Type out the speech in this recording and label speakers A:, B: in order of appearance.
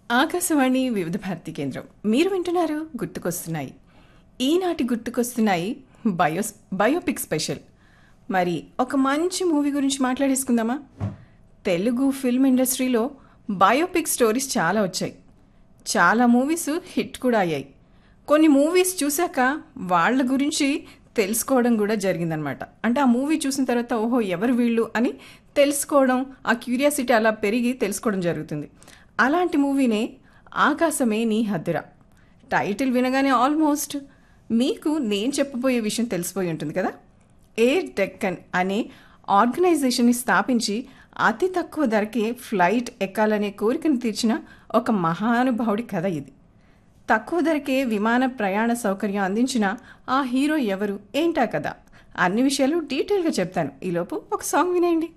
A: ఆకాశవాణి వివిధ భారతి కేంద్రం మీరు వింటున్నారు గుర్తుకొస్తున్నాయి ఈనాటి గుర్తుకొస్తున్నాయి బయోస్ బయోపిక్ స్పెషల్ మరి ఒక మంచి మూవీ గురించి మాట్లాడేసుకుందామా తెలుగు ఫిల్మ్ ఇండస్ట్రీలో బయోపిక్ స్టోరీస్ చాలా వచ్చాయి చాలా మూవీస్ హిట్ కూడా అయ్యాయి కొన్ని మూవీస్ చూశాక వాళ్ళ గురించి తెలుసుకోవడం కూడా జరిగిందనమాట అంటే ఆ మూవీ చూసిన తర్వాత ఓహో ఎవరు వీళ్ళు అని తెలుసుకోవడం ఆ క్యూరియాసిటీ అలా పెరిగి తెలుసుకోవడం జరుగుతుంది అలాంటి మూవీనే ఆకాశమే నీ హద్దురా టైటిల్ వినగానే ఆల్మోస్ట్ మీకు నేను చెప్పబోయే విషయం తెలిసిపోయి ఉంటుంది కదా ఎయిర్ డెక్కన్ అనే ఆర్గనైజేషన్ని స్థాపించి అతి తక్కువ ధరకే ఫ్లైట్ ఎక్కాలనే కోరికను తీర్చిన ఒక మహానుభావుడి కథ ఇది తక్కువ ధరకే విమాన ప్రయాణ సౌకర్యం అందించిన ఆ హీరో ఎవరు ఏంటా కదా అన్ని విషయాలు డీటెయిల్గా చెప్తాను ఈలోపు ఒక సాంగ్ వినేయండి